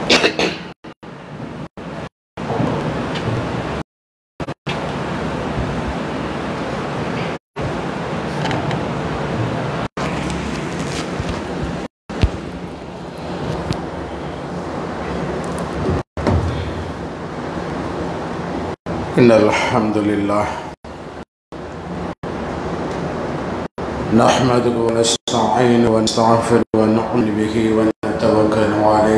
إن الحمد لله نحمده ونستعين ونستغفر ونؤمن به ونتوكل عليه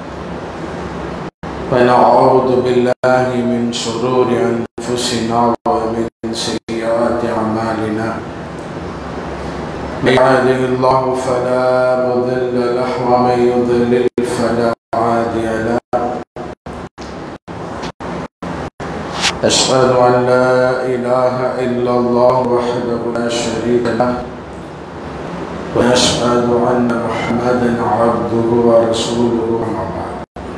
ونعوذ بالله من شرور أنفسنا ومن سيئات أعمالنا من يهده الله فلا مضل له ومن يضلل فلا هادي له أشهد أن لا إله إلا الله وحده لا شريك له وأشهد أن محمدا عبده ورسوله أما بعد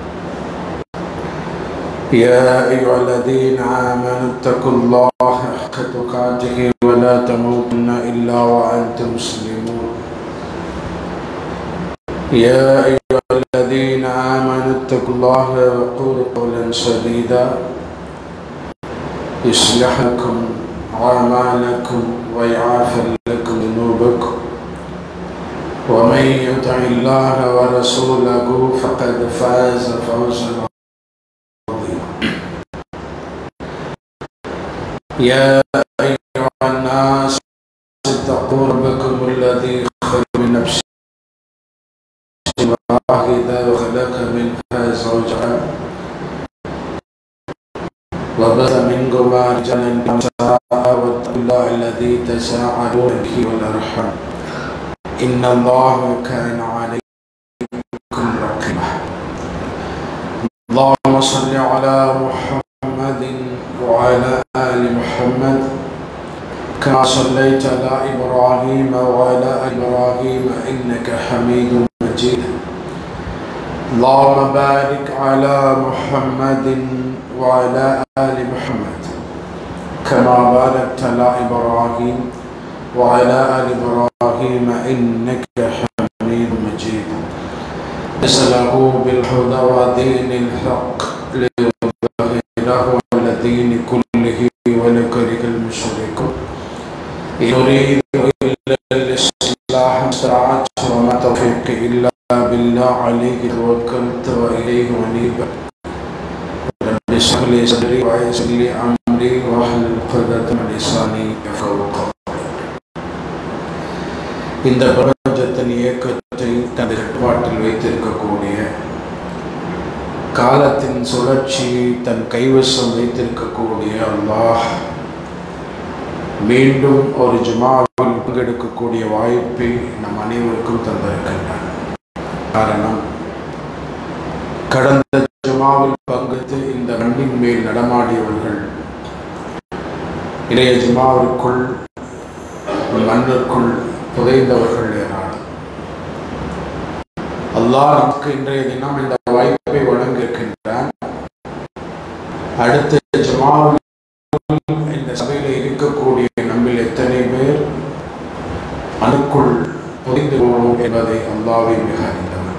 يا أيها الذين آمنوا اتقوا الله حق تقاته ولا تموتن إلا وأنتم مسلمون يا أيها الذين آمنوا اتقوا الله وقولوا قولا سديدا يصلح لكم أعمالكم ويعافر لكم ذنوبكم ومن يطع الله ورسوله فقد فاز فوزا عظيما يا أيها الناس اتقوا ربكم الذي خلق من نفس واحدة وخلق منها زوجها وبث منكما رجالا ونساء واتقوا الله الذي تساءلون به والارحام ان الله كان عليكم رقيبا اللهم صل على محمد وعلى ال محمد كما صليت على ابراهيم وعلى ال ابراهيم انك حميد مجيد اللهم بارك على محمد وعلى آل محمد كما باركت على إبراهيم وعلى آل إبراهيم إنك حميد مجيد نسأله بالهدى ودين الحق ليظهره على الدين كله ولكره المشركون يريد إلا الإصلاح استطعت وما توفيقي إلا بالله عليه توكلت وإليه منيب اشرح لي صدري ويسر لي امري واحلل عقدة من لساني يفقهوا قولي இந்த பிரபஞ்சத்தின் இயக்கத்தை தனது கட்டுப்பாட்டில் வைத்திருக்கக்கூடிய காலத்தின் சுழற்சியை தன் கைவசம் வைத்திருக்கக்கூடிய அல்லாஹ் மீண்டும் ஒரு ஜுமாவில் பங்கெடுக்கக்கூடிய வாய்ப்பை நம் அனைவருக்கும் தந்திருக்கின்றான் காரணம் கடந்த ஜுமாவில் பங்கெடுத்து இந்த மண்ணின் மேல் நடமாடியவர்கள் இளைய ஜுமாவிற்குள் மண்ணிற்குள் புதைந்தவர்கள் ஏராளம் அல்லாஹ் நமக்கு இன்றைய தினம் இந்த வாய்ப்பை வழங்கியிருக்கின்றான் அடுத்த ஜுமாவில் இந்த சபையில் இருக்கக்கூடிய நம்மில் எத்தனை பேர் மண்ணுக்குள் புதைந்து போவோம் என்பதை அல்லாவை மிக அறிந்தவர்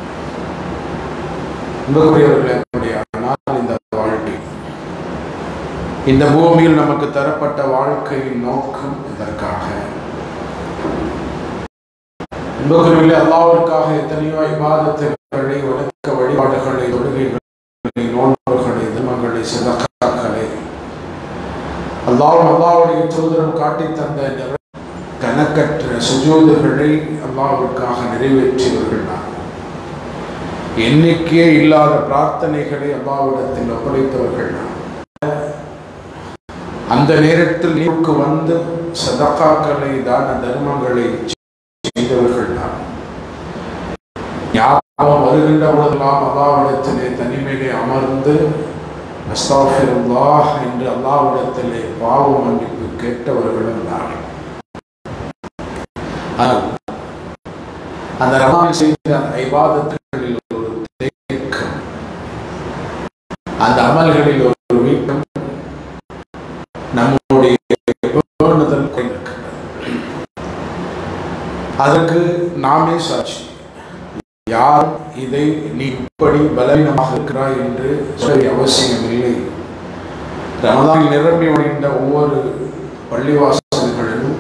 அன்புக்குரியவர்களே அப்படியானால் இந்த வாழ்க்கை இந்த பூமியில் நமக்கு தரப்பட்ட வாழ்க்கையின் நோக்கம் இதற்காக அன்புக்குரியவர்களே அல்லாவிற்காக எத்தனையோ இபாதத்துகளை வழக்க வழிபாடுகளை தொழுகைகளை நோன்புகளை தர்மங்களை சிதக்காக்களை அல்லாவும் அல்லாவுடைய தூதரம் காட்டி தந்த கணக்கற்ற சுஜூதுகளை அல்லாவிற்காக நிறைவேற்றியவர்கள் நான் எண்ணிக்கையே இல்லாத பிரார்த்தனைகளை அல்லாவிடத்தில் ஒப்படைத்தவர்கள் அந்த நேரத்தில் நீருக்கு வந்து சதக்காக்களை தான தர்மங்களை செய்தவர்கள் தான் ஞாபகம் வருகின்ற பொழுதெல்லாம் அல்லாவிடத்திலே தனிமையிலே அமர்ந்து அஸ்தாஃபிருல்லாஹ் என்று அல்லாவிடத்திலே பாவ மன்னிப்பு கேட்டவர்களும் தான் அந்த ரமான் செய்த ஐபாதத்துகளில் ஒரு தேக்கம் அந்த அமல்களில் ஒரு வீக்கம் நம்முடைய பேணுதல் கொண்டிருக்கிறது அதற்கு நாமே சாட்சி யார் இதை நீ இப்படி பலவீனமாக இருக்கிறாய் என்று சொல்ல அவசியமில்லை ரமதானில் நிரம்பி வழிந்த ஒவ்வொரு பள்ளிவாசல்களிலும்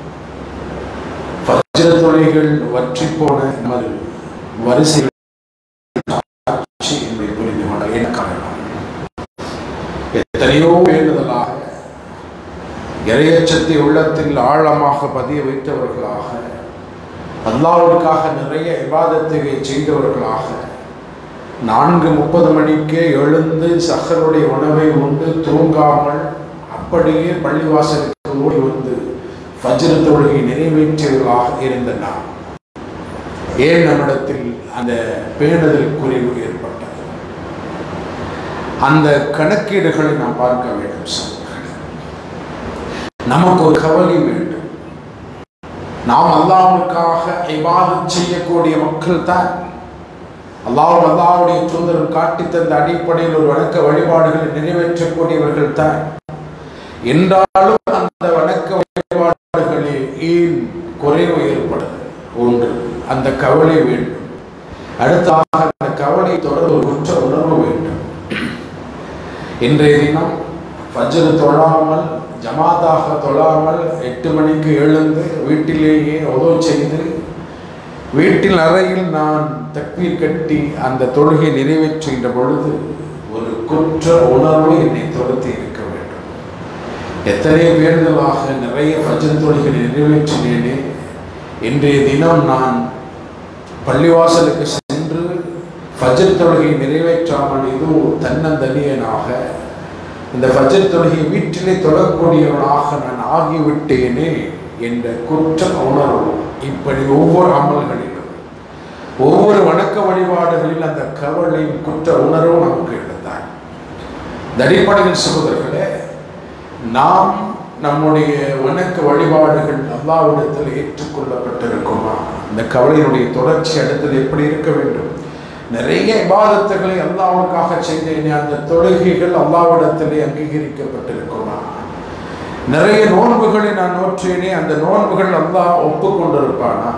வஜ்ர துணைகள் வற்றி போன நமது வரிசைகள் சாட்சி என்பதை புரிந்து கொள்ள என்ன காரணம் எத்தனையோ வேண்டுதலாக இறையச்சத்தை உள்ளத்தில் ஆழமாக பதிய வைத்தவர்களாக அல்லாவிற்காக நிறைய விவாதத்தை செய்தவர்களாக நான்கு முப்பது மணிக்கே எழுந்து சகருடைய உணவை உண்டு தூங்காமல் அப்படியே பள்ளிவாசலுக்கு ஓடி வந்து வஜ்ர தொழுகை நிறைவேற்றியவர்களாக இருந்த நாம் ஏன் நம்மிடத்தில் அந்த பேணுதல் குறைவு ஏற்பட்டது அந்த கணக்கீடுகளை நாம் பார்க்க வேண்டும் சகோதரர்களே. நமக்கு ஒரு கவலை வேண்டும் நாம் அல்லாவுக்காக இபாதத் செய்யக்கூடிய மக்கள் தான் அல்லாஹ் அல்லாவுடைய தூதரும் காட்டி தந்த அடிப்படையில் ஒரு வணக்க வழிபாடுகளை நிறைவேற்றக்கூடியவர்கள் தான் என்றாலும் அந்த வணக்க வழிபாடுகளில் ஏன் குறைவு ஏற்படுது ஒன்று அந்த கவலை வேண்டும் அடுத்ததாக அந்த கவலை தொடர்ந்து ஒரு குற்ற உணர்வு வேண்டும் இன்றைய தினம் ஃபஜ்ர் தொழாமல் ஜமாத்தாக தொழாமல் எட்டு மணிக்கு எழுந்து வீட்டிலேயே உதவு செய்து வீட்டில் அறையில் நான் தக்வீர் கட்டி அந்த தொழுகை நிறைவேற்றுகின்ற பொழுது ஒரு குற்ற உணர்வு என்னை துரத்தி இருக்க வேண்டும் எத்தனை வேண்டுதலாக நிறைய ஃபஜ்ர் தொழுகைகளை நிறைவேற்றினேனே இன்றைய தினம் நான் பள்ளிவாசலுக்கு சென்று ஃபஜ்ர் தொழுகை நிறைவேற்றாமல் இது தன்னந்தனியனாக இந்த ஃபஜ்ர் தொழுகை வீட்டிலே தொழக்கூடியவனாக நான் ஆகிவிட்டேனே என்ற குற்ற உணர்வு இப்படி ஒவ்வொரு அமல்களிலும் ஒவ்வொரு வணக்க வழிபாடுகளில் அந்த கவலையும் குற்ற உணர்வும் நமக்கு இருந்தார் இந்த அடிப்படையில் சகோதரர்களே நாம் நம்முடைய வணக்க வழிபாடுகள் அல்லாவிடத்தில் ஏற்றுக்கொள்ளப்பட்டிருக்குமா இந்த கவலையினுடைய தொடர்ச்சி அடுத்தது எப்படி இருக்க வேண்டும் நிறைய இபாதத்துகளை அல்லாவுக்காக செய்தேனே அந்த தொழுகைகள் அல்லாவிடத்திலே அங்கீகரிக்கப்பட்டிருக்குமா நிறைய நோன்புகளை நான் நோற்றேனே அந்த நோன்புகள் அல்லாஹ் ஒப்புக்கொண்டிருப்பானா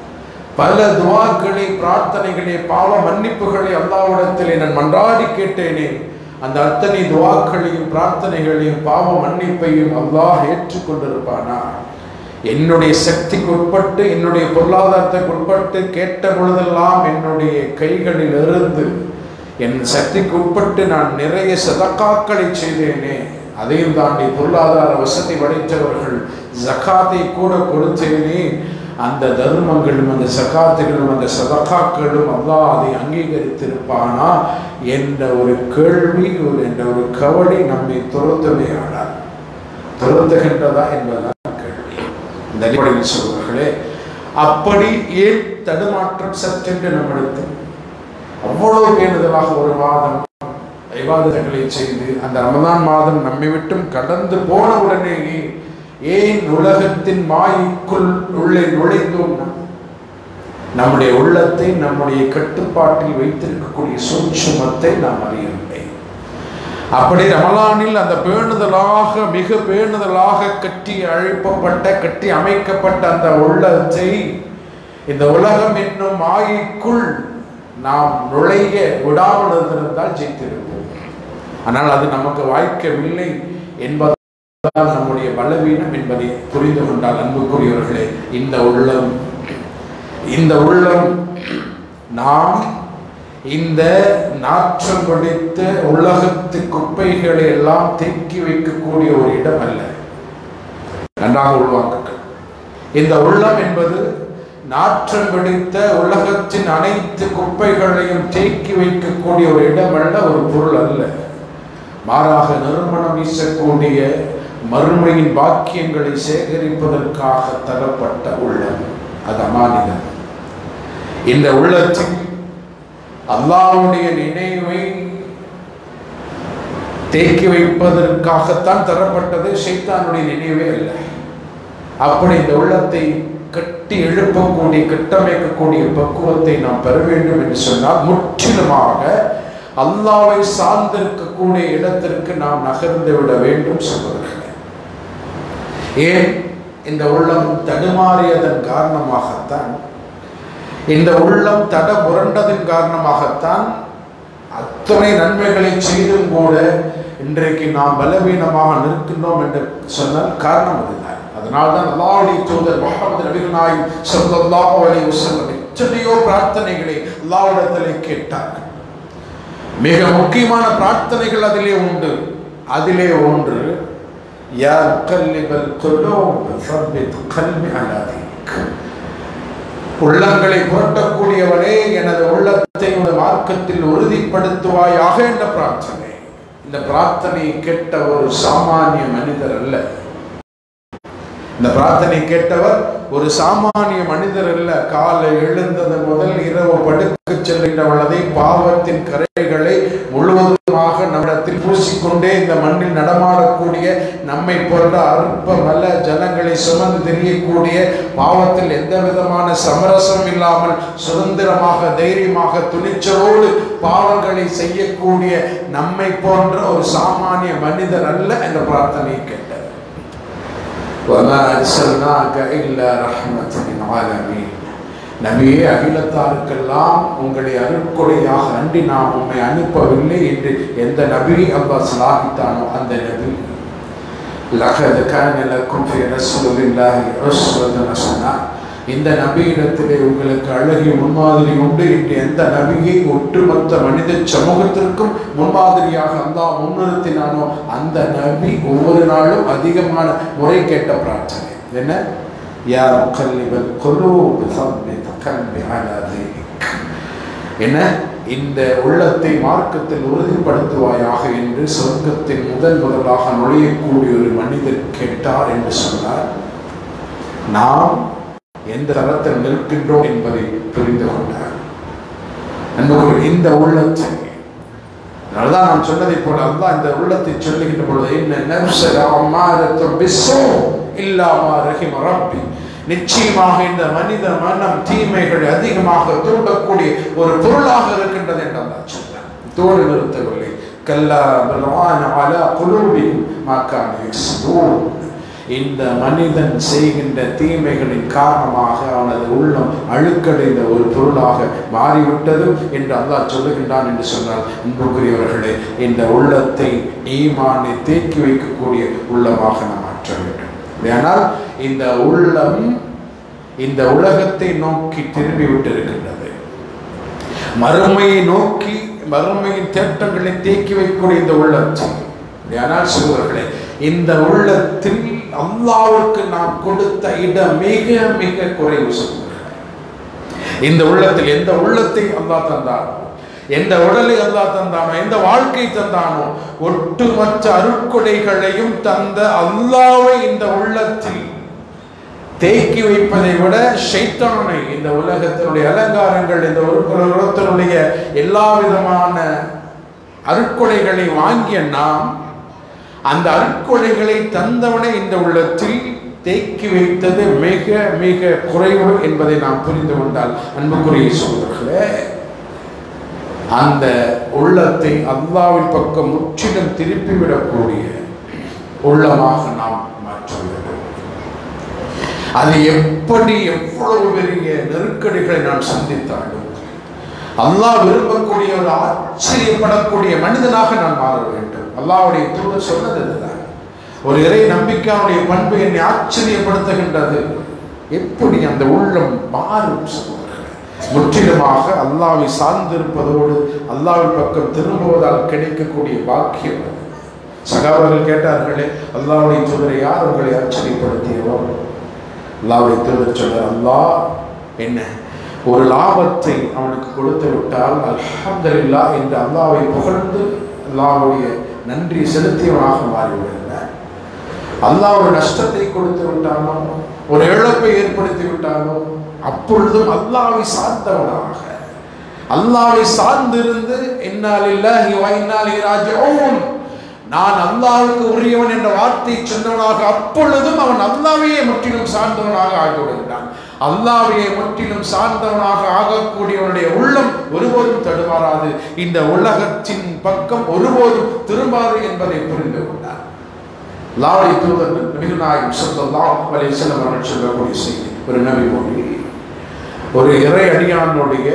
பல துவாக்களை பிரார்த்தனைகளை பாவ மன்னிப்புகளை அல்லாவிடத்திலே நான் மன்றாடி கேட்டேனே அந்த அத்தனை துவாக்களையும் பிரார்த்தனைகளையும் பாவ மன்னிப்பையும் அல்லாஹ் ஏற்றுக்கொண்டிருப்பானா என்னுடைய சக்திக்கு உட்பட்டு என்னுடைய பொருளாதாரத்துக்கு உட்பட்டு கேட்ட பொழுதெல்லாம் என்னுடைய கைகளில் இருந்து என் சக்திக்கு உட்பட்டு நான் நிறைய சதக்காக்களை செய்தேனே அதையும் தாண்டி பொருளாதார வசதி படைத்தவர்கள் ஜகாத்தை கூட கொடுத்தேனே அந்த தர்மங்களும் அந்த சகாத்துகளும் அந்த சதகாக்களும் அல்லாஹ் அதை அங்கீகரித்திருப்பானா என்ற ஒரு கேள்வி ஒரு என்ற ஒரு கவலை நம்மை துரத்தவே ஆனால் துரத்துகின்றதா என்பதுதான் கேள்வி இந்த அடிப்படையில் சொல்வார்களே அப்படி ஏன் தடுமாற்றம் சற்றென்று நம்மிடத்தில் அவ்வளவு பேணுதலாக ஒரு மாதம் விவாதங்களை செய்து அந்த ரமதான் மாதம் நம்மை விட்டும் கடந்து போன உடனேயே ஏன் உலகத்தின் மாய்க்குள் உள்ளே நுழைந்தோம் நாம்? நம்முடைய உள்ளத்தை நம்முடைய கட்டுப்பாட்டில் வைத்திருக்கக்கூடிய சூட்சுமத்தை நாம் அறியவில்லை அப்படி ரமலானில் அந்த பேணுதலாக மிக பேணுதலாக கட்டி அழைப்பப்பட்ட கட்டி அமைக்கப்பட்ட அந்த உள்ளத்தை இந்த உலகம் என்னும் மாயைக்குள் நாம் நுழைய விடாமல் இருந்திருந்தால் ஜெயித்திருப்போம் ஆனால் அது நமக்கு வாய்க்கவில்லை என்பதுதான் நம்முடைய பலவீனம் என்பதை புரிந்து கொண்டால் அன்புக்குரியவர்களே இந்த உள்ளம் இந்த உள்ளம் நாம் இந்த நாற்றம் பிடித்த உலகத்து குப்பைகளை எல்லாம் தேக்கி வைக்கக்கூடிய ஒரு இடம் அல்ல நன்றாக உள்வாங்குங்கள் இந்த உள்ளம் என்பது நாற்றம் பிடித்த உலகத்தின் அனைத்து குப்பைகளையும் தேக்கி வைக்கக்கூடிய ஒரு இடம் அல்ல ஒரு பொருள் அல்ல மாறாக நறுமணம் வீசக்கூடிய மறுமையின் பாக்கியங்களை சேகரிப்பதற்காக தரப்பட்ட உள்ளம் அது அமானிதம் இந்த உள்ளத்தில் அல்லாஹ்வுடைய நினைவை தேக்கி வைப்பதற்காகத்தான் தரப்பட்டது ஷைத்தானுடைய நினைவே அல்ல அப்படி இந்த உள்ளத்தை கட்டி எழுப்பக்கூடிய கட்டமைக்கக்கூடிய பக்குவத்தை நாம் பெற வேண்டும் என்று சொன்னால் முற்றிலுமாக அல்லாவை சார்ந்திருக்கக்கூடிய இடத்திற்கு நாம் நகர்ந்து விட வேண்டும் சொல்வதற்கு ஏன் இந்த உள்ளம் தடுமாறியதன் காரணமாகத்தான் இந்த உள்ளம் தட புரண்டதின் காரணமாகத்தான் அத்தனை நன்மைகளை செய்தும் கூட இன்றைக்கு நாம் பலவீனமாக நிற்கின்றோம் என்று சொன்னால் காரணம் அதுதான் அதனால்தான் அல்லாவுடைய தூதர் முகமது நபிகள் நாயும் ஸல்லல்லாஹு அலைஹி வஸல்லம் எத்தனையோ பிரார்த்தனைகளை அல்லாஹ்விடத்திலே கேட்டார்கள் மிக முக்கியமான பிரார்த்தனைகள் அதிலே உண்டு அதிலே ஒன்று யா முகல்லிபல் குலூப் ஸப்பித் கல்பி அலா தீனிக் உள்ளங்களை புரட்டக்கூடியவனே எனது உள்ளத்தை உனது மார்க்கத்தில் உறுதிப்படுத்துவாயாக என்ற பிரார்த்தனை இந்த பிரார்த்தனை கேட்ட ஒரு சாமானிய மனிதர் அல்ல இந்த பிரார்த்தனை கேட்டவர் ஒரு சாமானிய மனிதர் அல்ல காலை எழுந்தது முதல் இரவு படுக்க செல்கின்ற பொழுதே பாவத்தின் கரைகளை முழுவதுமாக நம்மிடத்தில் பூசிக்கொண்டே இந்த மண்ணில் நடமாடக்கூடிய நம்மை போன்ற அற்ப மல ஜனங்களை சுமந்து தெரியக்கூடிய பாவத்தில் எந்த விதமான சமரசம் இல்லாமல் சுதந்திரமாக தைரியமாக துணிச்சலோடு பாவங்களை செய்யக்கூடிய நம்மை போன்ற ஒரு சாமானிய மனிதர் அல்ல என்ற பிரார்த்தனை கேட்டார் وما أرسلناك إلا رحمة للعالمين நபியே அகிலத்தாருக்கெல்லாம் உங்களை அருட்கொடையாக அன்றி நாம் உண்மை அனுப்பவில்லை என்று எந்த நபி அல்லாஹ் சலாகித்தானோ அந்த நபி லகது கான லக்கும் ஃபி ரசூலில்லாஹி உஸ்வத்துன் ஹஸனா இந்த நபியிடத்திலே உங்களுக்கு அழகிய முன்மாதிரி உண்டு என்று எந்த நபியை ஒட்டுமொத்த மனித சமூகத்திற்கும் முன்மாதிரியாக அல்லாஹ் முன்னிறுத்தினானோ அந்த நபி ஒவ்வொரு நாளும் அதிகமான முறை கேட்ட பிரார்த்தனை என்ன யா முகல்லிபல் குலூப் ஸப்பித் கல்பி அலா தீனிக் என்ன இந்த உள்ளத்தை மார்க்கத்தில் உறுதிப்படுத்துவாயாக என்று சொர்க்கத்தின் முதல் முதலாக நுழையக்கூடிய ஒரு மனிதர் கேட்டார் என்று சொன்னார் நாம் எந்த தரத்தில் நிற்கின்றோம் என்பதை புரிந்து கொண்டார் நண்பர்கள் இந்த உள்ளத்தை அதனால்தான் நான் சொன்னதை போல அல்லாஹ் இந்த உள்ளத்தை சொல்லுகின்ற பொழுது என்ன நப்சல அம்மாரத்து பிஸ்ஸோ இல்லாமா ரஹிம ரப்பி நிச்சயமாக இந்த மனித மனம் தீமைகள் அதிகமாக தூண்டக்கூடிய ஒரு பொருளாக இருக்கின்றது என்று அல்லாஹ் சொன்னார் தோடு நிறுத்தவில்லை கல்லா பல்வான அலா குலூபின் மாக்கான யக்ஸிபூன் இந்த மனிதன் செய்கின்ற தீமைகளின் காரணமாக அவனது உள்ளம் அழுக்கடைந்த ஒரு பொருளாக மாறிவிட்டது என்று அல்லாஹ் சொல்லுகின்றான் என்று சொன்னால் அன்புக்குரியவர்களே இந்த உள்ளத்தை ஈமானை தேக்கி வைக்கக்கூடிய உள்ளமாக நாம் மாற்ற வேண்டும் ஆனால் இந்த உள்ளம் இந்த உலகத்தை நோக்கி திரும்பி விட்டிருக்கின்றது மறுமையை நோக்கி மறுமையின் தேட்டங்களை தேக்கி வைக்கக்கூடிய இந்த உள்ளத்தை ஆனால் சொல்வர்களே இந்த உள்ளத்தில் அல்லாவுக்கு நாம் கொடுத்த இடம் மிக மிக குறைவு சொல்கிறார் இந்த உள்ளத்தில் எந்த உள்ளத்தை அல்லாஹ் தந்தானோ எந்த உடலை அல்லாஹ் தந்தானோ எந்த வாழ்க்கை தந்தானோ ஒட்டுமொத்த அருட்கொடைகளையும் தந்த அல்லாவை இந்த உள்ளத்தில் தேக்கி வைப்பதை விட ஷைத்தானை இந்த உலகத்தினுடைய அலங்காரங்கள் இந்த உலகத்தினுடைய எல்லா விதமான அருட்கொடைகளை வாங்கிய நாம் அந்த அருட்கொடைகளை தந்தவனை இந்த உள்ளத்தில் தேக்கி வைத்தது மிக மிக குறைவு என்பதை நாம் புரிந்து கொண்டால் அன்புக்குரிய சோதர்களே அந்த உள்ளத்தை அல்லாவின் பக்கம் முற்றிலும் திருப்பிவிடக்கூடிய உள்ளமாக நாம் மாற்ற வேண்டும் அது எப்படி எவ்வளவு பெரிய நெருக்கடிகளை நான் சந்தித்தாலும் அல்லாஹ் விரும்பக்கூடிய ஒரு ஆச்சரியப்படக்கூடிய மனிதனாக நான் மாற வேண்டும் அல்லாவுடைய தூதர் சொன்னது இதுதான் ஒரு இறை நம்பிக்கையாவுடைய பண்பு என்னை ஆச்சரியப்படுத்துகின்றது எப்படி அந்த உள்ளம் மாறும் முற்றிலுமாக அல்லாவை சார்ந்திருப்பதோடு அல்லாவின் பக்கம் திரும்புவதால் கிடைக்கக்கூடிய பாக்கியம் சகாவர்கள் கேட்டார்களே அல்லாவுடைய தூதரை யார் உங்களை ஆச்சரியப்படுத்தியவோ அல்லாவுடைய தூதர் சொன்னார் அல்லாஹ் என்ன ஒரு லாபத்தை அவனுக்கு கொடுத்து விட்டால் அல்ஹம்துலில்லா என்று அல்லாவை புகழ்ந்து அல்லாவுடைய நன்றி செலுத்தியவனாக மாறிவிடுகிறார் அல்லாஹ் ஒரு நஷ்டத்தை கொடுத்து விட்டானோ ஒரு இழப்பை ஏற்படுத்தி விட்டானோ அப்பொழுதும் அல்லாவை சார்ந்தவனாக அல்லாவை சார்ந்திருந்து என்னால் இல்லாஹி வைனால் ராஜோன் நான் அல்லாவுக்கு உரியவன் என்ற வார்த்தை சொன்னவனாக அப்பொழுதும் அவன் அல்லாவையே முற்றிலும் சார்ந்தவனாக ஆகிவிடுகிறான் அல்லாவையே முற்றிலும் சார்ந்தவனாக ஆகக்கூடியவனுடைய உள்ளம் ஒருபோதும் தடுமாறாது இந்த உலகத்தின் பக்கம் ஒருபோதும் திரும்பாது என்பதை புரிந்து கொண்டார் லாவை தூதர் நபிகள் நாயகம் சொல்லலாம் வலை செல்லம் அவர்கள் சொல்லக்கூடிய செய்தி ஒரு நபி மொழி ஒரு இறை அடியானுடைய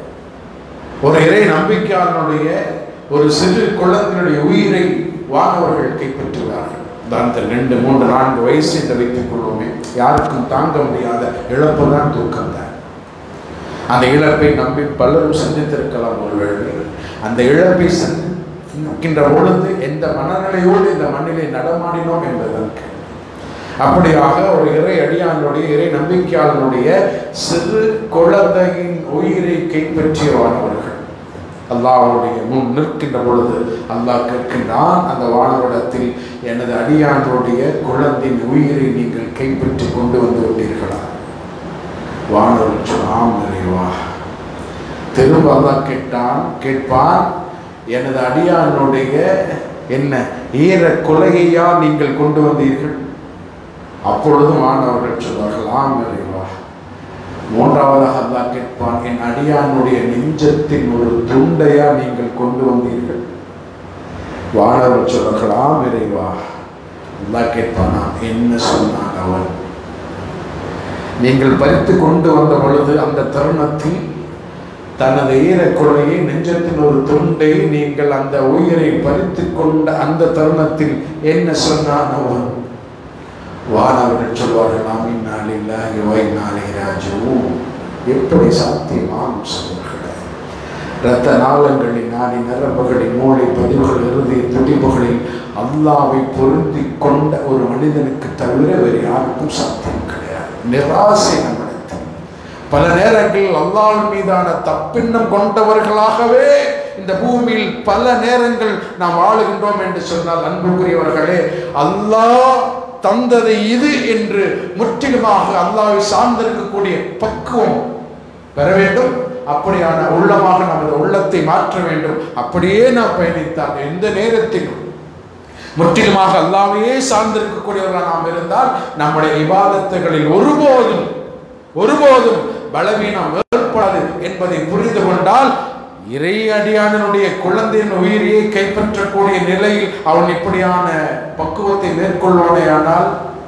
ஒரு இறை நம்பிக்கையாளனுடைய ஒரு சிறு குழந்தையினுடைய உயிரை வானவர்கள் கைப்பற்றுவார்கள் உதாரணத்தில் ரெண்டு மூன்று நான்கு வயசு என்று வைத்துக் கொள்வோமே யாருக்கும் தாங்க முடியாத இழப்பு தான் தூக்கம் தான் அந்த இழப்பை நம்பி பலரும் சந்தித்திருக்கலாம் ஒருவேளை அந்த இழப்பை சந்திக்கின்ற பொழுது எந்த மனநிலையோடு இந்த மண்ணிலே நடமாடினோம் என்பதற்கு அப்படியாக ஒரு இறை அடியானுடைய இறை நம்பிக்கையாளனுடைய சிறு குழந்தையின் உயிரை கைப்பற்றியவானவர்கள் அல்லாஹ்வுடைய முன் நிற்கின்ற பொழுது அல்லாஹ் கேட்கின்றான் அந்த வானவடத்தில் எனது அடியானுடைய குழந்தையின் உயிரை நீங்கள் கைப்பற்றி கொண்டு வந்து விட்டீர்களா வானவர் சொன்னாம் நிறைவா திரும்ப அல்லாஹ் கேட்டான் கேட்பான் எனது அடியானுடைய என்ன ஈர கொலையையா நீங்கள் கொண்டு வந்தீர்கள் அப்பொழுது மாணவர்கள் சொல்வார்கள் ஆம் இறைவா மூன்றாவதாக அல்லாஹ் கேட்பான் என் அடியானுடைய நெஞ்சத்தின் ஒரு துண்டையா நீங்கள் கொண்டு வந்தீர்கள் வானவர் சொல்வார்கள் ஆம் இறைவா அல்லாஹ் கேட்பானா என்ன சொன்னான் அவன் நீங்கள் பறித்து கொண்டு வந்த பொழுது அந்த தருணத்தில் தனது ஈரக்குறையை நெஞ்சத்தின் ஒரு துண்டை நீங்கள் அந்த உயிரை பறித்து கொண்ட அந்த தருணத்தில் என்ன சொன்னான் அவன் வானவர்கள் சொல்வார்கள் நாம் இந்நாளில் இவை நாளை ராஜுவும் எப்படி சாத்தியமாம் சொல்வார்கள் இரத்த நாளங்களின் நாடி நரம்புகளின் மூளை பதிவுகள் இறுதி துடிப்புகளில் அல்லாவை பொருந்தி கொண்ட ஒரு மனிதனுக்கு தவிர வேறு யாருக்கும் சாத்தியம் கிடையாது நிராசை நம்மிடத்தில் பல நேரங்களில் அல்லாஹ் மீதான தப்பின்னம் கொண்டவர்களாகவே இந்த பூமியில் பல நேரங்கள் நாம் வாழுகின்றோம் என்று சொன்னால் அன்புக்குரியவர்களே அல்லாஹ் தந்ததை இது என்று முற்றிலுமாக அல்லாவை சார்ந்திருக்கக்கூடிய பக்குவம் பெற வேண்டும் அப்படியான உள்ளமாக நமது உள்ளத்தை மாற்ற வேண்டும் அப்படியே நாம் பயணித்தால் எந்த நேரத்திலும் முற்றிலுமாக அல்லாவையே சார்ந்திருக்கக்கூடியவர்களாக நாம் இருந்தால் நம்முடைய விவாதத்துகளில் ஒருபோதும் ஒருபோதும் பலவீனம் ஏற்படாது என்பதை புரிந்து கொண்டால் இறை அடியானனுடைய குழந்தையின் உயிரையே கைப்பற்றக்கூடிய நிலையில் அவன் இப்படியான பக்குவத்தை மேற்கொள்வானே ஆனால்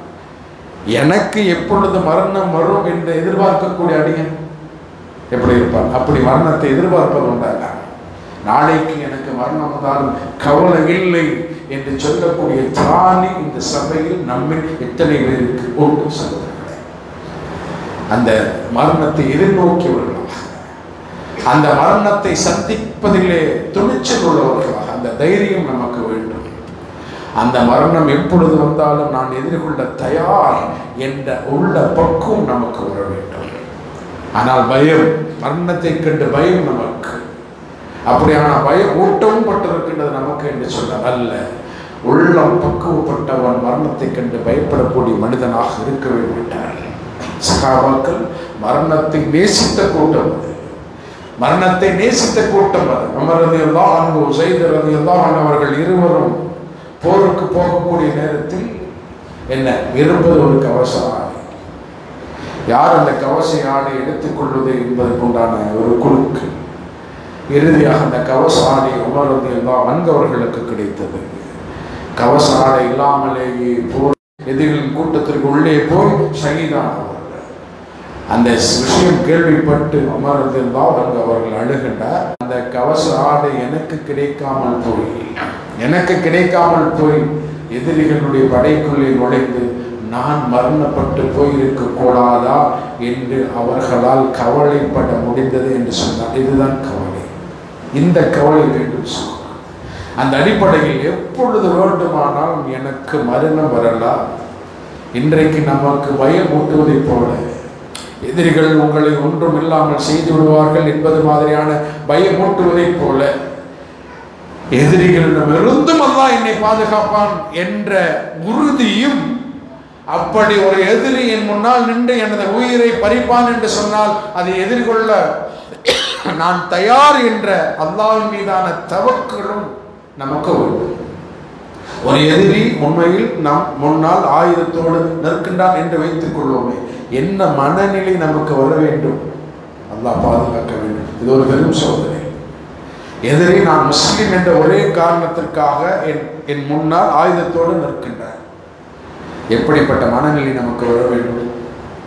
எனக்கு எப்பொழுது மரணம் வரும் என்று எதிர்பார்க்கக்கூடிய அடியன் எப்படி இருப்பான் அப்படி மரணத்தை எதிர்பார்ப்பது உண்டாக நாளைக்கு எனக்கு மரணம் வந்தாலும் கவலை இல்லை என்று சொல்லக்கூடிய திராணி இந்த சபையில் நம்மில் எத்தனை பேருக்கு உண்டு சகோதரர்களே அந்த மரணத்தை எதிர்நோக்கியவர்களாக அந்த மரணத்தை சந்திப்பதிலே துணிச்சல் உள்ளவர்களாக அந்த தைரியம் நமக்கு வேண்டும் அந்த மரணம் எப்பொழுது வந்தாலும் நான் எதிர்கொள்ள தயார் என்ற உள்ள பக்குவம் நமக்கு வர வேண்டும் ஆனால் பயம் மரணத்தை கண்டு பயம் நமக்கு அப்படியான பயம் ஊட்டவும் பட்டிருக்கின்றது நமக்கு என்று சொல்ல அல்ல உள்ளம் பக்குவப்பட்டவன் மரணத்தை கண்டு பயப்படக்கூடிய மனிதனாக இருக்கவே மாட்டார் சகாபாக்கள் மரணத்தை நேசித்த கூட்டம் அது மரணத்தை நேசித்த கூட்டம் அது அமரது எல்லாம் அன்பு செய்தது எல்லாம் அவர்கள் இருவரும் போருக்கு போகக்கூடிய நேரத்தில் என்ன இருப்பது ஒரு கவச ஆடை யார் அந்த கவச ஆடை எடுத்துக்கொள்வது என்பதற்குண்டான ஒரு குழுக்கு இறுதியாக அந்த கவச ஆடை உமரது எல்லாம் அன்கவர்களுக்கு கிடைத்தது கவச ஆடை இல்லாமலேயே போர் எதிரிகளின் கூட்டத்திற்கு உள்ளே போய் ஷஹீதானவர்கள் அந்த விஷயம் கேள்விப்பட்டு அமர்ந்து அங்கு அவர்கள் அழுகின்றார் அந்த கவச ஆடை எனக்கு கிடைக்காமல் போய் எனக்கு கிடைக்காமல் போய் எதிரிகளுடைய படைக்குள்ளே நுழைந்து நான் மரணப்பட்டு போயிருக்க கூடாதா என்று அவர்களால் கவலைப்பட முடிந்தது என்று சொன்னார் இதுதான் கவலை இந்த கவலை வேண்டும் சொல்லுங்கள். அந்த அடிப்படையில் எப்பொழுது வேண்டுமானால் எனக்கு மரணம் வரலாம் இன்றைக்கு நமக்கு பயம் ஊட்டுவதைப் போல எதிரிகள் உங்களை ஒன்றும் இல்லாமல் செய்து விடுவார்கள் என்பது மாதிரியான பயமூட்டுவதைப் போல எதிரிகளிடமிருந்தும் அல்லாஹ் என்னை பாதுகாப்பான் என்ற உறுதியும் அப்படி ஒரு எதிரி என் முன்னால் நின்று எனது உயிரை பறிப்பான் என்று சொன்னால் அதை எதிர்கொள்ள நான் தயார் என்ற அல்லாஹ்வின் மீதான தவக்களும் நமக்கு உண்டு ஒரு எதிரி உண்மையில் நம் முன்னால் ஆயுதத்தோடு நிற்கின்றான் என்று வைத்துக் கொள்வோமே என்ன மனநிலை நமக்கு வர வேண்டும் அல்லாஹ் பாதுகாக்க வேண்டும் இது ஒரு பெரும் சோதனை எதிரி நான் முஸ்லிம் என்ற ஒரே காரணத்திற்காக என் என் முன்னால் ஆயுதத்தோடு நிற்கின்றார் எப்படிப்பட்ட மனநிலை நமக்கு வர வேண்டும்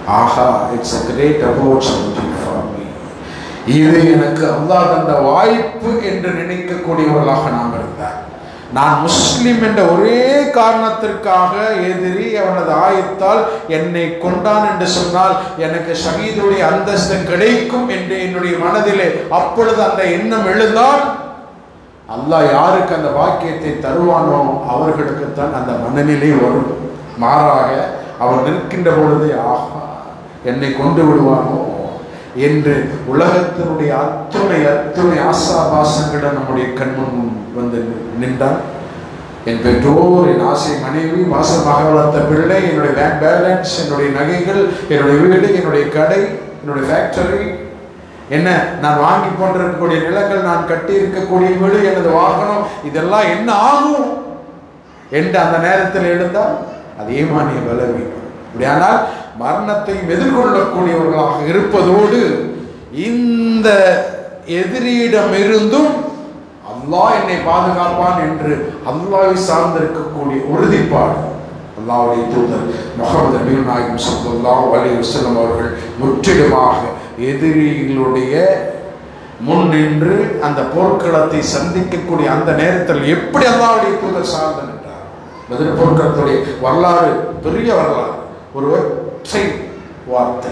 ஆஹா it's a great opportunity for me இது எனக்கு அல்லாஹ் தந்த வாய்ப்பு என்று நினைக்கக்கூடியவர்களாக நாம் இருந்தார் நான் முஸ்லிம் என்ற ஒரே காரணத்திற்காக எதிரி அவனது ஆயத்தால் என்னை கொண்டான் என்று சொன்னால் எனக்கு ஷஹீதுடைய அந்தஸ்து கிடைக்கும் என்று என்னுடைய மனதிலே அப்பொழுது அந்த எண்ணம் எழுந்தால் அல்லாஹ் யாருக்கு அந்த வாக்கியத்தை தருவானோ அவர்களுக்குத்தான் அந்த மனநிலை வரும் மாறாக அவன் நிற்கின்ற பொழுதே ஆஹா என்னை கொண்டு விடுவானோ என்று உலகத்தினுடைய அத்துணை அத்துணை ஆசாபாசங்களுடன் நம்முடைய கண்முன் வந்து நின்றான் என் பெற்றோர் என் ஆசை மனைவி மாசமாக வளர்த்த பிள்ளை என்னுடைய பேங்க் பேலன்ஸ் என்னுடைய நகைகள் என்னுடைய வீடு என்னுடைய கடை என்னுடைய ஃபேக்டரி என்ன நான் வாங்கி கொண்டிருக்கக்கூடிய நிலங்கள் நான் கட்டி இருக்கக்கூடிய வீடு எனது வாகனம் இதெல்லாம் என்ன ஆகும் என்று அந்த நேரத்தில் எழுந்தால் அது ஏமானிய பலவீனம் அப்படியானால் மரணத்தையும் எதிர்கொள்ளக்கூடியவர்களாக இருப்பதோடு இந்த எதிரியிடமிருந்தும் அல்லாஹ் என்னை பாதுகாப்பான் என்று அல்லாஹை சார்ந்திருக்கக்கூடிய உறுதிப்பாடு அல்லாஹ்வுடைய தூதர் முகமது நபீல் நாயகம் சல்லாஹ் அலி வசல்லம் அவர்கள் முற்றிலுமாக எதிரிகளுடைய முன் நின்று அந்த போர்க்களத்தை சந்திக்கக்கூடிய அந்த நேரத்தில் எப்படி அல்லாஹ்வுடைய தூதர் சார்ந்து நின்றார் பதில் போர்க்களத்துடைய வரலாறு பெரிய வரலாறு ஒரு ஒற்றை வார்த்தை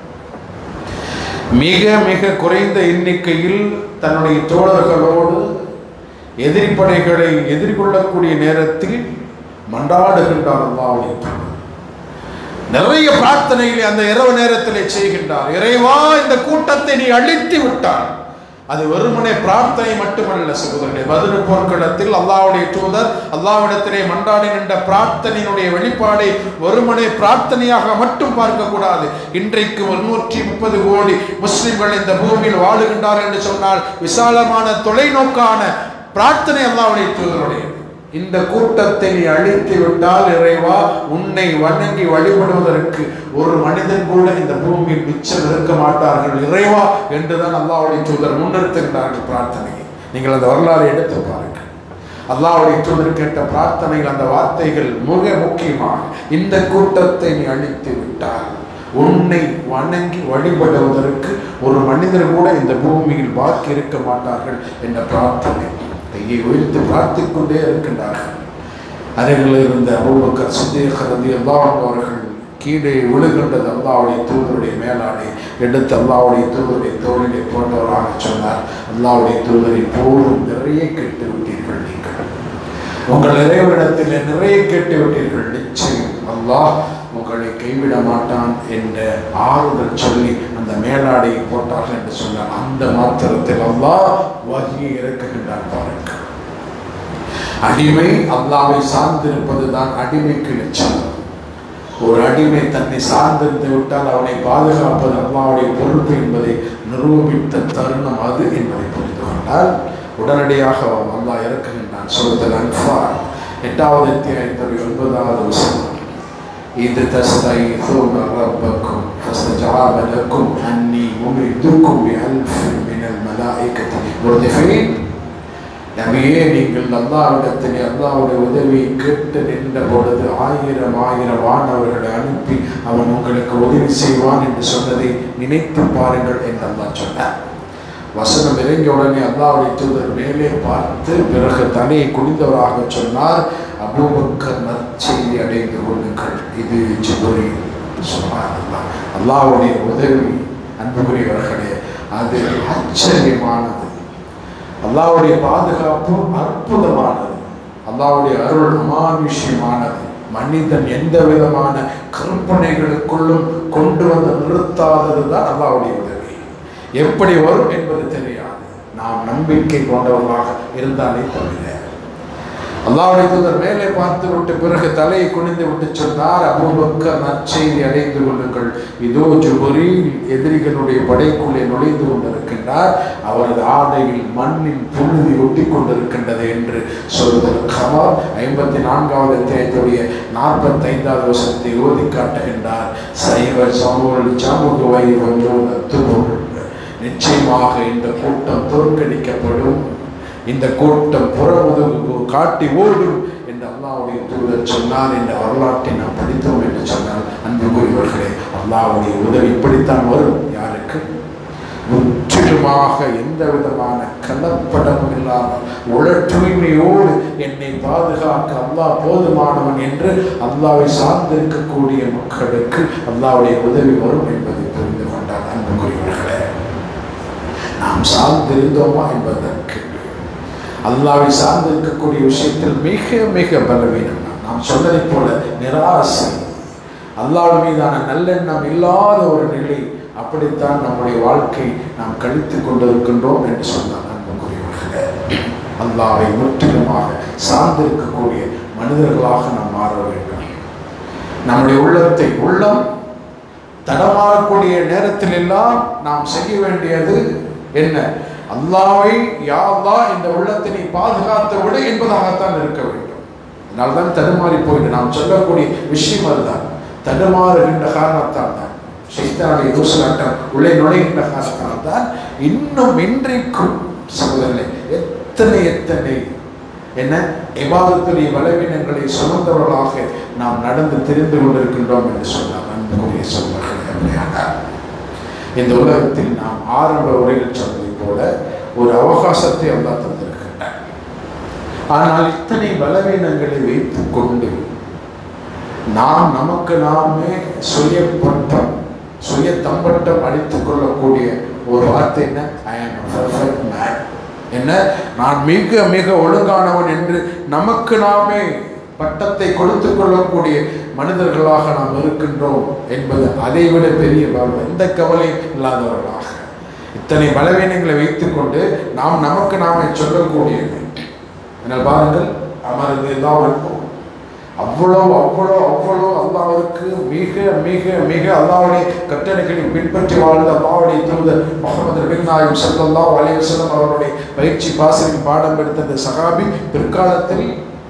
மிக மிக குறைந்த எண்ணிக்கையில் தன்னுடைய தோழர்களோடு எதிரி படைகளை எதிர்கொள்ளக்கூடிய நேரத்தில் மன்றாடுகின்றார் அல்லாவுடைய தூதர். நிறைய பிரார்த்தனைகளை அந்த இரவு நேரத்திலே செய்கின்றார் இறைவா இந்த கூட்டத்தை நீ அழித்து விட்டார் அது வெறுமனே பிரார்த்தனை மட்டுமல்ல சகோதரர்களே பதில் போர்க்களத்தில் அல்லாஹ்வுடைய தூதர் அல்லாஹ்விடத்திலே மன்றாடி நின்ற பிரார்த்தனையினுடைய வெளிப்பாடை வெறுமனே பிரார்த்தனையாக மட்டும் பார்க்க கூடாது இன்றைக்கு முன்னூற்றி முப்பது கோடி முஸ்லிம்கள் இந்த பூமியில் வாழுகின்றார்கள் என்று சொன்னால் விசாலமான தொலைநோக்கான பிரார்த்தனை அல்லாஹ்வுடைய தூதருடைய இந்த கூட்டத்தை நீ அழித்து விட்டால் இறைவா உன்னை வணங்கி வழிபடுவதற்கு ஒரு மனிதன் கூட இந்த பூமியில் மிச்சம் இருக்க மாட்டார்கள் இறைவா என்றுதான் அல்லாஹ்வுடைய தூதர் முன்னிறுத்துகின்றார்கள் பிரார்த்தனையை நீங்கள் அந்த வரலாறு எடுத்து பாருங்கள் அல்லாஹ்வுடைய தூதர் கேட்ட பிரார்த்தனைகள் அந்த வார்த்தைகள் மிக முக்கியமாக இந்த கூட்டத்தை நீ அழித்து விட்டால் உன்னை வணங்கி வழிபடுவதற்கு ஒரு மனிதர் கூட இந்த பூமியில் பாக்கி இருக்க மாட்டார்கள் என்ற பிரார்த்தனை கையை உயர்த்தி பிரார்த்திக் கொண்டே இருக்கின்றார்கள் அருகில் இருந்த அபூபக்கர் சித்தீக் ரலியல்லாஹு அன்ஹு அவர்கள் கீழே விழுகின்றது அல்லாவுடைய தூதருடைய மேலாடை எடுத்து அல்லாவுடைய தூதருடைய தோளிலே போன்றவராக சொன்னார் அல்லாவுடைய தூதரை போதும் நிறைய கேட்டு விட்டீர்கள் நீங்கள் உங்கள் இறைவனிடத்தில் நிறைய கேட்டு விட்டீர்கள் நிச்சயம் அல்லாஹ் உங்களை கைவிட மாட்டான் என்ற ஆறுதல் சொல்லி அந்த மேலாடையை போட்டார்கள் என்று சொன்னார் அந்த மாத்திரத்தில் அல்லாஹ் வகியை இறக்குகின்றான் பாருங்கள் அடிமை அல்லாவை சார்ந்திருப்பதுதான் அடிமைக்கு லட்சணம் ஒரு அடிமை தன்னை சார்ந்திருந்து விட்டால் அவனை பாதுகாப்பது அல்லாவுடைய பொறுப்பு என்பதை நிரூபித்த தருணம் அது என்பதை புரிந்து கொண்டால் உடனடியாக அவன் அல்லாஹ் இறக்குகின்றான் சொல்லுதல் அன்பார் எட்டாவது அத்தியாயத்துடைய ஒன்பதாவது வசனம் إذ تستغيثون ربكم فاستجاب لكم أني ممدكم بألف من الملائكة مردفين நபியே நீங்கள் அல்லாவிடத்தில் அல்லாவுடைய உதவியை கேட்டு நின்ற பொழுது ஆயிரம் ஆயிரம் வானவர்களை அனுப்பி அவன் உங்களுக்கு உதவி செய்வான் என்று சொன்னதை நினைத்து பாருங்கள் என்று அல்லாஹ் சொன்னார் வசனம் இறங்கிய உடனே அல்லாவுடைய தூதர் மேலே பார்த்து பிறகு தலையை குனிந்தவராக சொன்னார் அபூபக்கர் நற்செய்தி அடைந்து கொள்ளுங்கள் இது ஜிபுரி சொன்னார் அல்லாஹ் அல்லாவுடைய உதவி அன்புக்குரியவர்களே அது ஆச்சரியமானது அல்லாவுடைய பாதுகாப்பு அற்புதமானது அல்லாவுடைய அருள் அமானுஷ்யமானது மனிதன் எந்த விதமான கற்பனைகளுக்குள்ளும் கொண்டு வந்து நிறுத்தாதது தான் அல்லாவுடைய உதவி எப்படி வரும் என்பது தெரியாது நாம் நம்பிக்கை கொண்டவர்களாக இருந்தாலே தவிர அல்லாவுடைய தூதர் மேலே பார்த்து விட்டு பிறகு தலையை குனிந்து விட்டு சொன்னார் அபூபக்கர் நற்செய்தி அடைந்து கொள்ளுங்கள் இதோ ஜுபுரில் எதிரிகளுடைய படைக்குள்ளே நுழைந்து கொண்டிருக்கின்றார் அவரது ஆடையில் மண்ணின் புழுதி ஒட்டி கொண்டிருக்கின்றது என்று சொல்லுதல் கமார் ஐம்பத்தி நான்காவது தேதியுடைய நாற்பத்தி ஐந்தாவது வருஷத்தை ஓதி காட்டுகின்றார் சைவ சமூக சமூக வயது நிச்சயமாக இந்த கூட்டம் தோற்கடிக்கப்படும் இந்த கூட்டம் புறமுதுகு காட்டி ஓடும் என்று அல்லாவுடைய தூதர் சொன்னார் என்ற வரலாற்றை நாம் படித்தோம் என்று சொன்னால் அன்புக்குரியவர்களே அல்லாஹ்வுடைய உதவி இப்படித்தான் வரும் யாருக்கு முற்றிலுமாக எந்த விதமான கலப்படமும் இல்லாமல் உள தூய்மையோடு என்னை பாதுகாக்க அல்லாஹ் போதுமானவன் என்று அல்லாவை சார்ந்திருக்கக்கூடிய மக்களுக்கு அல்லாவுடைய உதவி வரும் என்பதை புரிந்து கொண்டார் அன்புக்குரியவர்களே நாம் சார்ந்திருந்தோமா என்பதற்கு அல்லாவை சார்ந்திருக்கக்கூடிய விஷயத்தில் மிக மிக பலவீனம் நாம் சொன்னதைப் போல நிராசை அல்லாஹ் மீதான நல்லெண்ணம் இல்லாத ஒரு நிலை அப்படித்தான் நம்முடைய வாழ்க்கை நாம் கழித்து கொண்டிருக்கின்றோம் என்று சொன்னார் அன்புக்குரியவர்களே அல்லாவை முற்றிலுமாக சார்ந்திருக்கக்கூடிய மனிதர்களாக நாம் மாற வேண்டும் நம்முடைய உள்ளத்தை உள்ளம் தடமாறக்கூடிய நேரத்தில் எல்லாம் நாம் செய்ய வேண்டியது என்ன அல்லாவை யாவா இந்த உள்ளத்தை நீ பாதுகாத்து விடு என்பதாகத்தான் இருக்க வேண்டும் அதனால்தான் தடுமாறி போயிட்டு நாம் சொல்லக்கூடிய விஷயம் அதுதான் தடுமாறுகின்ற காரணத்தால் தான் சைத்தானுடைய தூசலாட்டம் உள்ளே நுழைகின்ற காரணத்தால் தான் இன்னும் இன்றைக்கும் சகோதரர்களே எத்தனை எத்தனை என்ன எவாதத்துடைய பலவீனங்களை சுமந்தவர்களாக நாம் நடந்து தெரிந்து கொண்டிருக்கின்றோம் என்று சொன்னார் அன்புக்குரிய சொல்வார்கள் இந்த உலகத்தில் நாம் ஆரம்ப உரையில் சொன்னதை போல ஒரு அவகாசத்தை அல்லா தந்திருக்கின்றார் ஆனால் இத்தனை பலவீனங்களை வைத்துக் கொண்டு நாம் நமக்கு நாமே சுய பட்டம் சுய தம்பட்டம் அடித்துக் கொள்ளக்கூடிய ஒரு வார்த்தை என்ன ஐ ஆம் மேன் என்ன நான் மிக மிக ஒழுங்கானவன் என்று நமக்கு நாமே பட்டத்தை கொடுத்து கொள்ளக்கூடிய மனிதர்களாக நாம் இருக்கின்றோம் என்பது அதை விட பெரிய வாழ்வு எந்த கவலையும் இல்லாதவர்களாக இத்தனை பலவீனங்களை வைத்துக்கொண்டு நாம் நமக்கு நாமே சொல்லக்கூடியது என்னால் பாருங்கள் அமர்ந்து எல்லாம் இருக்கும் அவ்வளோ அவ்வளோ அவ்வளோ அல்லாவிற்கு மிக மிக மிக அல்லாவுடைய கட்டளைகளை பின்பற்றி வாழ்ந்த அல்லாவுடைய தூதர் முகமது ரபின் நாயம் சல்லல்லா அலைவசலம் அவருடைய பயிற்சி பாசனின் பாடம் எடுத்த அந்த சகாபி பிற்காலத்தில்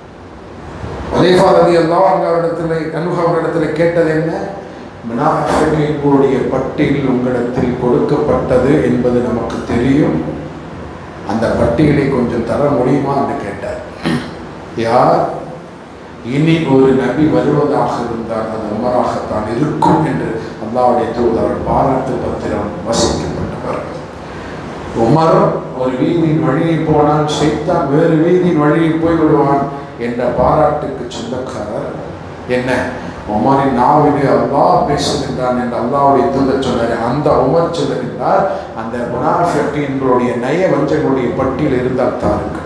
உதயபா ரதி அல்லா அவரிடத்தில் கன்ஹா அவரிடத்தில் கேட்டது என்ன மனாஃபிகளுடைய பட்டியல் உங்களிடத்தில் கொடுக்கப்பட்டது என்பது நமக்கு தெரியும் அந்த பட்டியலை கொஞ்சம் தர முடியுமா என்று கேட்டார் யார் இனி ஒரு நபி வருவதாக இருந்தால் அது உமராகத்தான் இருக்கும் என்று அல்லாவுடைய தூதர் பாராட்டு பத்திரம் வசிக்கப்பட்டவர் உமர் ஒரு வீதியின் வழியை போனால் சைத்தான் வேறு வீதியின் வழியை போய் விடுவான் என்ற பாராட்டுக்கு சொந்தக்காரர் என்ன உமரின் நாவிலே அல்லாஹ் பேசுகின்றான் என்று அல்லாவுடைய தூதர் சொன்னார் அந்த உமர் சொல்லுகின்றார் அந்த முனாஃபிகளுடைய நய வஞ்சங்களுடைய பட்டியல் இருந்தால் தாருக்கு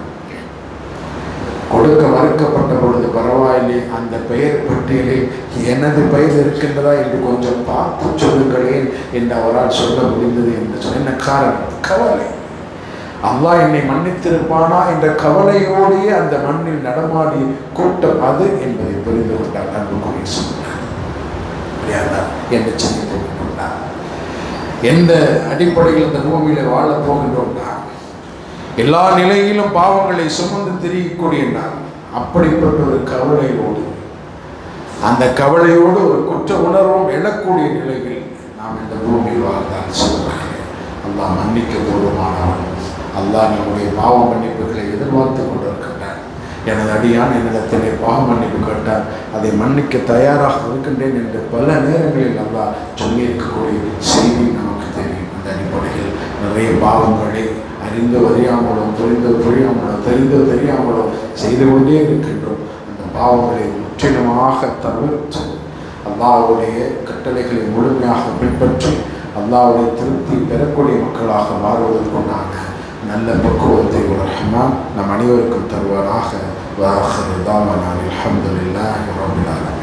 கொடுக்க மறுக்கப்பட்ட பொழுது பரவாயில்லை அந்த பெயர் பட்டியலில் எனது பெயர் இருக்கின்றதா என்று கொஞ்சம் பார்த்து சொல்லுங்களேன் என்று அவரால் சொல்ல முடிந்தது என்று சொன்ன காரணம் கவலை அல்லாஹ் என்னை மன்னித்திருப்பானா என்ற கவலையோடையே அந்த மண்ணில் நடமாடி கூட்டம் அது என்பதை புரிந்து கொண்டார் அன்புக்குரிய சொல்லுகிறார் என்று சிந்தித்து கொண்டார் எந்த அடிப்படையில் இந்த பூமியில வாழப் போகின்றோம் நான் எல்லா நிலையிலும் பாவங்களை சுமந்து திரியக்கூடிய நான் அப்படிப்பட்ட ஒரு கவலையோடு அந்த கவலையோடு ஒரு குற்ற உணர்வும் எழக்கூடிய நிலையில் நாம் இந்த பூமியில் வாழ்ந்தால் சொல்கிறேன் அல்லாஹ் மன்னிக்க போதுமானவன் அல்லாஹ் நம்முடைய பாவ மன்னிப்புகளை எதிர்பார்த்து கொண்டிருக்கின்றான் எனது அடியான் என்னிடத்திலே பாவ மன்னிப்பு கேட்டால் அதை மன்னிக்க தயாராக இருக்கின்றேன் என்று பல நேரங்களில் அல்லாஹ் சொல்லியிருக்கக்கூடிய செய்தி நமக்கு தெரியும் அந்த அடிப்படையில் நிறைய பாவங்களை அறிந்து அறியாமலோ புரிந்து புரியாமலோ தெரிந்து தெரியாமலோ செய்து கொண்டே இருக்கின்றோம் அந்த பாவங்களை முற்றிலுமாக தவிர்த்து அல்லாஹ்வுடைய கட்டளைகளை முழுமையாக பின்பற்றி அல்லாஹ்வுடைய திருப்தி பெறக்கூடிய மக்களாக மாறுவதற்குண்டான நல்ல பக்குவத்தை ஒரு ரஹ்மான் நம் அனைவருக்கும் தருவாராக வாஹர் தாமனான் அல்ஹம்துலில்லாஹி ரப்பில் ஆலமீன்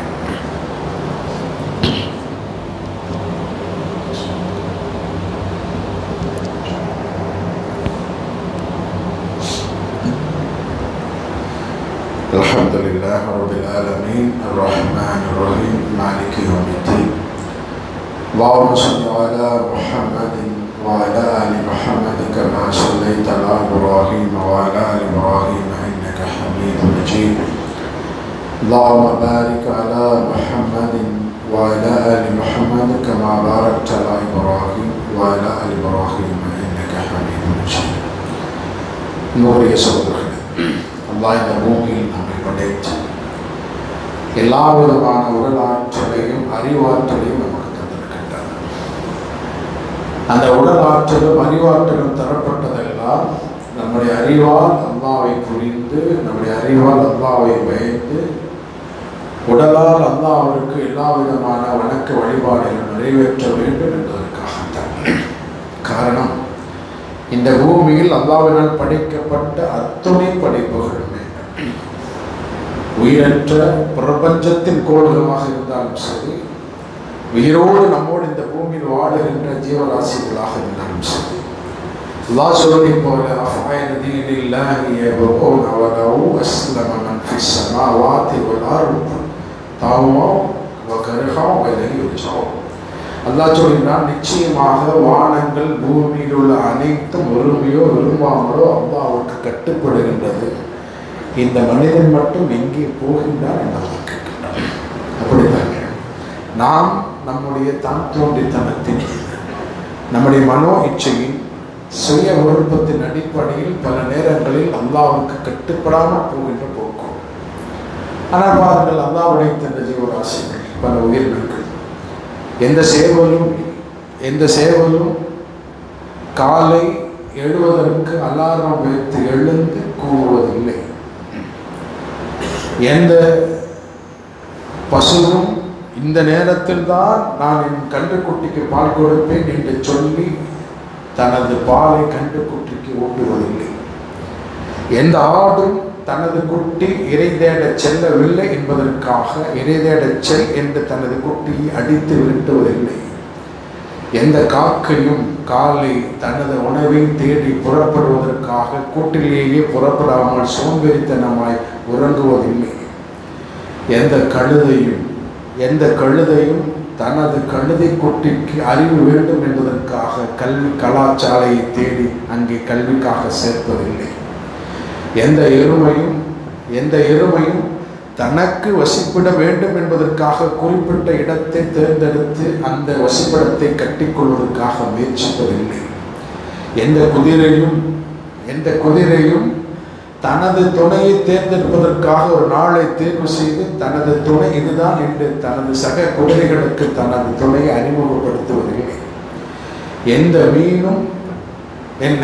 الحمد لله رب العالمين الرحمن الرحيم مالك يوم الدين اللهم صل على محمد وعلى ال محمد كما صليت على ابراهيم وعلى ال ابراهيم انك حميد مجيد اللهم بارك على محمد وعلى ال محمد كما باركت على ابراهيم وعلى ال ابراهيم انك حميد مجيد நூறிய சகோதரர்களே அல்லாஹ் இந்த பூமியில் நம்மை படைத்து எல்லா விதமான உடல் ஆற்றலையும் அறிவாற்றலையும் நமக்கு தந்திருக்கின்றார் அந்த உடல் ஆற்றலும் அறிவாற்றலும் தரப்பட்டதெல்லாம் நம்முடைய அறிவால் அல்லாவை புரிந்து நம்முடைய அறிவால் அல்லாவை பயந்து உடலால் அல்லாஹ் அவருக்கு எல்லா விதமான வணக்க வழிபாடுகள் நிறைவேற்ற வேண்டும் என்பதற்காகத்தான் காரணம் இந்த பூமியில் அல்லாவினால் படைக்கப்பட்ட அத்துணை படைப்புகளுமே உயிரற்ற பிரபஞ்சத்தின் கோள்களாக இருந்தாலும் சரி உயிரோடு நம்மோடு இந்த பூமியில் வாழுகின்ற ஜீவராசிகளாக இருந்தாலும் சரி அல்லாஹ் சொல்வதை போல அஃபாயன தீனில்லாஹி யபூன வலவு அஸ்லம மன் ஃபிஸ் ஸமாவாதி வல் அர்த் தாவோ வகர்ஹா வலைஹி யுர்ஜாவ் அல்லாஹ் சொல்கிறான் நிச்சயமாக வானங்கள் பூமியில் உள்ள அனைத்தும் விரும்பியோ விரும்பாமலோ அல்லாஹ்வுக்கு கட்டுப்படுகின்றது இந்த மனிதன் மட்டும் எங்கே போகின்றான் என்று கேட்கின்றான் அப்படித்தாங்க நாம் நம்முடைய தான் தோன்றித்தனத்தின் நம்முடைய மனோ இச்சையின் சுய விருப்பத்தின் அடிப்படையில் பல நேரங்களில் அல்லாவுக்கு கட்டுப்படாமல் போகின்ற போக்கும் ஆனால் பாருங்கள் அல்லாவுடைய தந்த ஜீவராசிகள் பல உயிர்களுக்கு எந்த சேவலும் எந்த சேவலும் காலை எழுவதற்கு அலாரம் வைத்து எழுந்து கூறுவதில்லை எந்த பசுவும் இந்த நேரத்தில் தான் நான் என் கன்றுக்குட்டிக்கு பால் கொடுப்பேன் என்று சொல்லி தனது பாலை கன்றுக்குட்டிக்கு ஊட்டுவதில்லை எந்த ஆடும் தனது குட்டி இறை தேட செல்லவில்லை என்பதற்காக இறை தேட செல் என்று தனது குட்டியை அடித்து விரட்டுவதில்லை எந்த காக்கையும் காலை தனது உணவை தேடி புறப்படுவதற்காக கூட்டிலேயே புறப்படாமல் சோம்பேறித்தனமாய் உறங்குவதில்லை எந்த கழுதையும் எந்த கழுதையும் தனது கழுதை குட்டிக்கு அறிவு வேண்டும் என்பதற்காக கல்வி கலாச்சாலையை தேடி அங்கே கல்விக்காக சேர்ப்பதில்லை எந்த எருமையும் எந்த எருமையும் தனக்கு வசிப்பிட வேண்டும் என்பதற்காக குறிப்பிட்ட இடத்தை தேர்ந்தெடுத்து அந்த வசிப்பிடத்தை கட்டிக்கொள்வதற்காக முயற்சிப்பதில்லை எந்த குதிரையும் எந்த குதிரையும் தனது துணையை தேர்ந்தெடுப்பதற்காக ஒரு நாளை தேர்வு செய்து தனது துணை இதுதான் என்று தனது சக குதிரைகளுக்கு தனது துணையை அறிமுகப்படுத்துவதில்லை எந்த மீனும் என்ன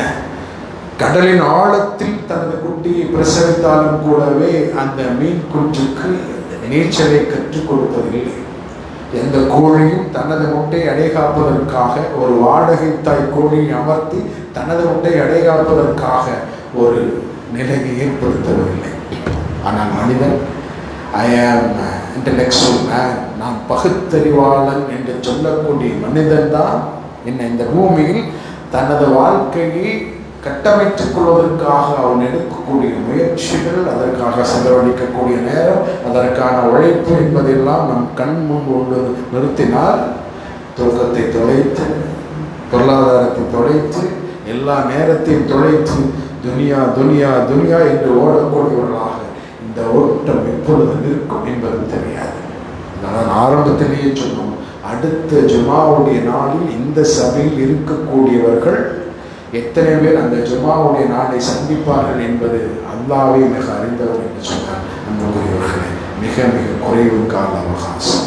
கடலின் ஆழத்தில் தனது குட்டியை பிரசவித்தாலும் கூடவே அந்த மீன் குஞ்சுக்கு நீச்சலை கற்றுக் கொடுப்பதில்லை எந்த கோழியும் தனது முட்டை அடைகாப்பதற்காக ஒரு வாடகை தாய் கோழியை அமர்த்தி தனது முட்டை அடைகாப்பதற்காக ஒரு நிலையை ஏற்படுத்துவதில்லை ஆனால் மனிதன் ஐ ஆம் இன்டலெக்சுவல் மேன் நான் பகுத்தறிவாளன் என்று சொல்லக்கூடிய மனிதன் தான் என்ன இந்த பூமியில் தனது வாழ்க்கையை கட்டமைத்துக் கொள்வதற்காக அவன் எடுக்கக்கூடிய முயற்சிகள் அதற்காக செலவழிக்கக்கூடிய நேரம் அதற்கான உழைப்பு என்பதெல்லாம் நம் கண் முன் கொண்டு நிறுத்தினால் தூக்கத்தை தொலைத்து பொருளாதாரத்தை தொலைத்து எல்லா நேரத்தையும் தொலைத்து துனியா துனியா துனியா என்று ஓடக்கூடியவர்களாக இந்த ஓட்டம் எப்பொழுது நிற்கும் என்பது தெரியாது நான் ஆரம்பத்திலேயே சொன்னோம் அடுத்த ஜுமாவுடைய நாளில் இந்த சபையில் இருக்கக்கூடியவர்கள் எத்தனை பேர் அந்த ஜுமாவுடைய நாளை சந்திப்பார்கள் என்பது அல்லாவே மிக அறிந்தவர் என்று சொன்னார் அன்புக்குரியவர்களே மிக மிக குறைவு கால அவகாசம்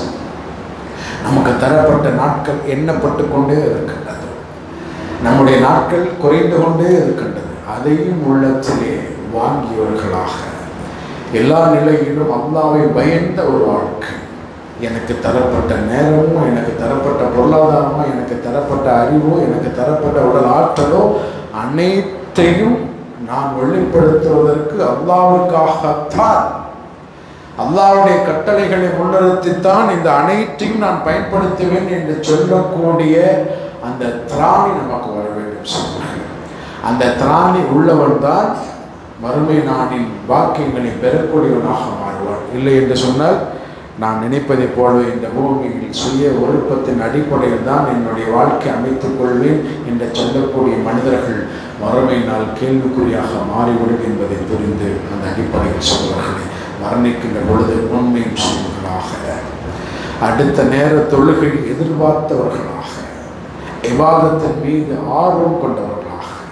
நமக்கு தரப்பட்ட நாட்கள் எண்ணப்பட்டு கொண்டே இருக்கின்றது நம்முடைய நாட்கள் குறைந்து கொண்டே இருக்கின்றது அதையும் உள்ளத்திலே வாங்கியவர்களாக எல்லா நிலையிலும் அல்லாவை பயந்த ஒரு வாழ்க்கை எனக்கு தரப்பட்ட நேரமும் எனக்கு தரப்பட்ட பொருளாதாரமோ எனக்கு தரப்பட்ட அறிவோ எனக்கு தரப்பட்ட உடல் ஆற்றலோ அனைத்தையும் நான் வெளிப்படுத்துவதற்கு அல்லாவுக்காகத்தான் அல்லாவுடைய கட்டளைகளை முன்னிறுத்தித்தான் இந்த அனைத்தையும் நான் பயன்படுத்துவேன் என்று சொல்லக்கூடிய அந்த திராணி நமக்கு வர வேண்டும் சொல்லுங்கள் அந்த திராணி உள்ளவன் தான் மறுமை நாடின் வாக்கியங்களை பெறக்கூடியவனாக மாறுவான் இல்லை என்று சொன்னால் நான் நினைப்பதைப் போல இந்த பூமியில் சுய விருப்பத்தின் அடிப்படையில் தான் என்னுடைய வாழ்க்கை அமைத்துக் கொள்வேன் என்று சொல்லக்கூடிய மனிதர்கள் மறுமை நாள் கேள்விக்குறியாக மாறிவிடும் என்பதை புரிந்து அந்த அடிப்படையில் சொல்வார்களே மரணிக்கின்ற பொழுது உண்மையும் சொல்வர்களாக அடுத்த நேர தொழுகை எதிர்பார்த்தவர்களாக விவாதத்தின் மீது ஆர்வம் கொண்டவர்களாக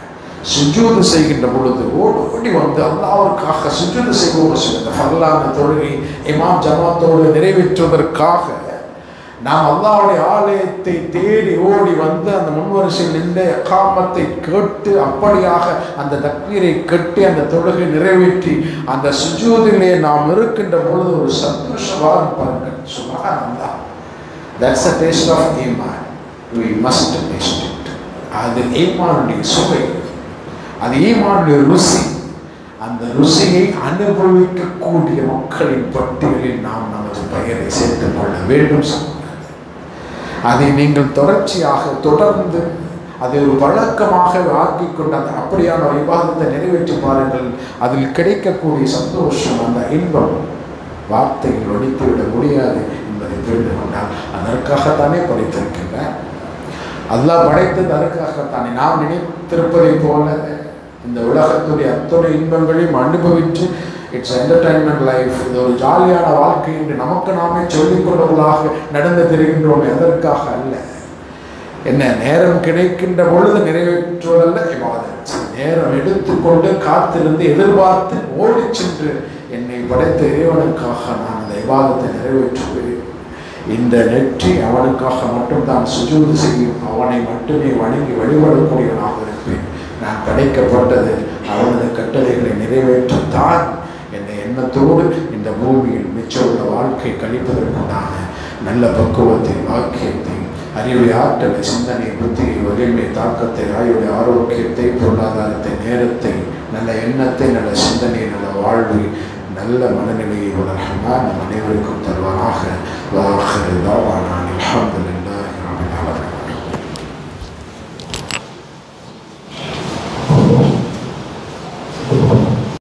சுஜூது செய்கின்ற பொழுது ஓடி ஓடி வந்து அல்லாவிற்காக சுஜூது செய்வோம் சில ஃபர்லான தொழுகை இமாம் ஜமாத்தோடு நிறைவேற்றுவதற்காக நாம் அல்லாவுடைய ஆலயத்தை தேடி ஓடி வந்து அந்த முன்வரிசையில் நின்று காமத்தை கேட்டு அப்படியாக அந்த தக்வீரை கட்டி அந்த தொழுகை நிறைவேற்றி அந்த சுஜூதிலே நாம் இருக்கின்ற பொழுது ஒரு சந்தோஷமாக பாருங்கள் சுபானந்தா that's a taste of iman we must taste it அது ஈமானுடைய சுவை அது ஈமானுடைய ருசி அந்த ருசியை அனுபவிக்கக்கூடிய மக்களின் பட்டியலில் நாம் நமது பெயரை சேர்த்துக் கொள்ள வேண்டும் சகோதரர்களே. அதை நீங்கள் தொடர்ச்சியாக தொடர்ந்து அதை ஒரு வழக்கமாக ஆக்கிக் கொண்டு அந்த அப்படியான ஒரு விவாதத்தை நிறைவேற்றி பாருங்கள் அதில் கிடைக்கக்கூடிய சந்தோஷம் அந்த இன்பம் வார்த்தையில் ஒழித்துவிட முடியாது என்பதை புரிந்து கொண்டால் அதற்காகத்தானே படைத்திருக்கின்றார் அல்லாஹ் படைத்தது அதற்காகத்தானே நாம் நினைத்திருப்பதைப் போல இந்த உலகத்துடைய அத்தனை இன்பங்களையும் அனுபவித்து இட்ஸ் என்டர்டைன்மெண்ட் லைஃப் இது ஒரு ஜாலியான வாழ்க்கை என்று நமக்கு நாமே சொல்லிக் கொண்டவர்களாக நடந்து தெரிகின்றோம் எதற்காக அல்ல என்ன நேரம் கிடைக்கின்ற பொழுது நிறைவேற்றுவதல்ல இபாதத் நேரம் எடுத்துக்கொண்டு காத்திருந்து எதிர்பார்த்து ஓடிச் சென்று என்னை படைத்த இறைவனுக்காக நான் அந்த இபாதத்தை நிறைவேற்றுவேன் இந்த நெற்றி அவனுக்காக மட்டும்தான் சுஜூது செய்யும் அவனை மட்டுமே வணங்கி வழிபடக்கூடியவனாக இருப்பேன் நான் படைக்கப்பட்டது அவனது கட்டளைகளை நிறைவேற்றத்தான் என்ற எண்ணத்தோடு இந்த பூமியில் மிச்சமுள்ள வாழ்க்கை கழிப்பதற்குண்டான நல்ல பக்குவத்தை வாக்கியத்தை அறிவை ஆற்றலை சிந்தனை புத்தியை வலிமை தாக்கத்தை ஆயுடைய ஆரோக்கியத்தை பொருளாதாரத்தை நேரத்தை நல்ல எண்ணத்தை நல்ல சிந்தனை நல்ல வாழ்வை நல்ல மனநிலையை வளர்க்கமா நம் அனைவருக்கும் தருவானாக வாஹர் தாவானான் அல்ஹம்துலில்லாஹி ரபில் ஆலமீன்